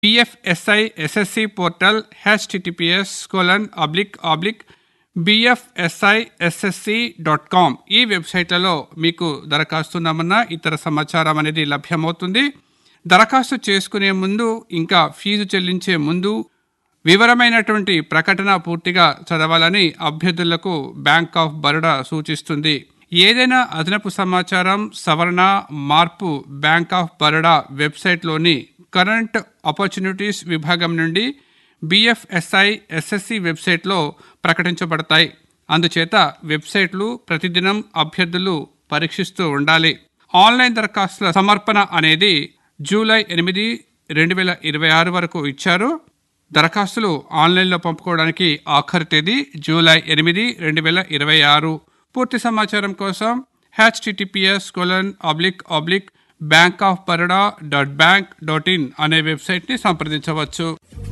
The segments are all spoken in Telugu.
BFSI SSC portal HTTPS colon oblique oblique BFSI SSC dot com ఈ వెబ్సైట్లలో మీకు దరఖాస్తు నమూనా ఇతర సమాచారం అనేది లభ్యమవుతుంది దరఖాస్తు చేసుకునే ముందు ఇంకా ఫీజు చెల్లించే ముందు వివరమైనటువంటి ప్రకటన పూర్తిగా చదవాలని అభ్యర్థులకు బ్యాంక్ ఆఫ్ బరోడా సూచిస్తుంది ఏదైనా అదనపు సమాచారం సవరణ మార్పు బ్యాంక్ ఆఫ్ బరోడా వెబ్సైట్లోని కరెంట్ ఆపర్చునిటీస్ విభాగం నుండి బిఎఫ్ఎస్ఐ ఎస్ఎస్సి వెబ్సైట్లో ప్రకటించబడతాయి అందుచేత వెబ్సైట్లు ప్రతిదినం అభ్యర్థులు పరీక్షిస్తూ ఉండాలి ఆన్లైన్ దరఖాస్తుల సమర్పణ అనేది జూలై ఎనిమిది రెండు వేల ఇరవై ఆరు వరకు ఇచ్చారు దరఖాస్తులు ఆన్లైన్లో పంపుకోవడానికి ఆఖరి తేదీ జూలై ఎనిమిది రెండు వేల ఇరవై ఆరు పూర్తి సమాచారం కోసం HTTPS colon oblique oblique Bank of Baroda dot bank dot in అనే వెబ్సైట్ని సంప్రదించవచ్చు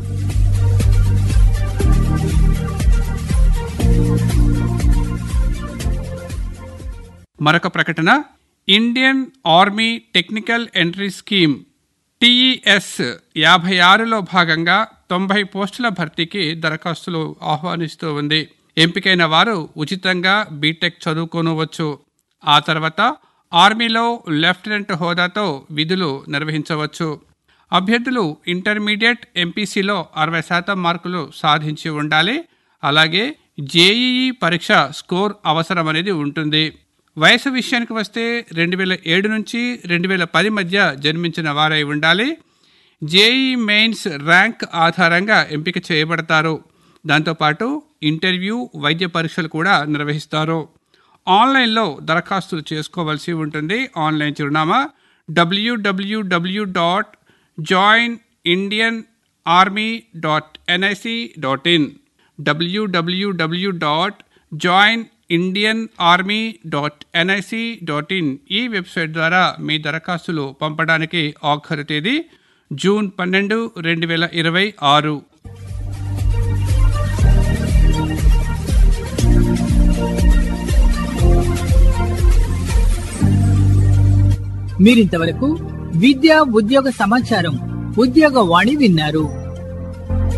మరొక ప్రకటన Indian Army technical entry scheme TES యాభై ఆరులో భాగంగా తొంభై పోస్టుల భర్తీకి దరఖాస్తులు ఆహ్వానిస్తూ ఉంది ఎంపికైన వారు ఉచితంగా బీటెక్ చదువుకోనవచ్చు ఆ తర్వాత ఆర్మీలో లెఫ్టినెంట్ హోదాతో విధులు నిర్వహించవచ్చు అభ్యర్థులు ఇంటర్మీడియట్ ఎంపీసీలో అరవై శాతం మార్కులు సాధించి ఉండాలి అలాగే జేఈఈ పరీక్ష స్కోర్ అవసరం అనేది ఉంటుంది వయసు విషయానికి వస్తే రెండు వేల ఏడు నుంచి రెండు వేల పది మధ్య జన్మించిన వారై ఉండాలి జేఈ మెయిన్స్ ర్యాంక్ ఆధారంగా ఎంపిక చేయబడతారు దాంతోపాటు ఇంటర్వ్యూ వైద్య పరీక్షలు కూడా నిర్వహిస్తారు ఆన్లైన్లో దరఖాస్తులు చేసుకోవాల్సి ఉంటుంది ఆన్లైన్ చిరునామా WWW dot join Indian Army dot NIC dot in WWW dot join Indian Army dot NIC dot in ఈ వెబ్సైట్ ద్వారా మీ దరఖాస్తులు పంపడానికి ఆఖరు తేదీ జూన్ పన్నెండు రెండు వేల ఇరవై ఆరు మీరింతవరకు విద్యా ఉద్యోగ సమాచారం ఉద్యోగ వాణి విన్నారు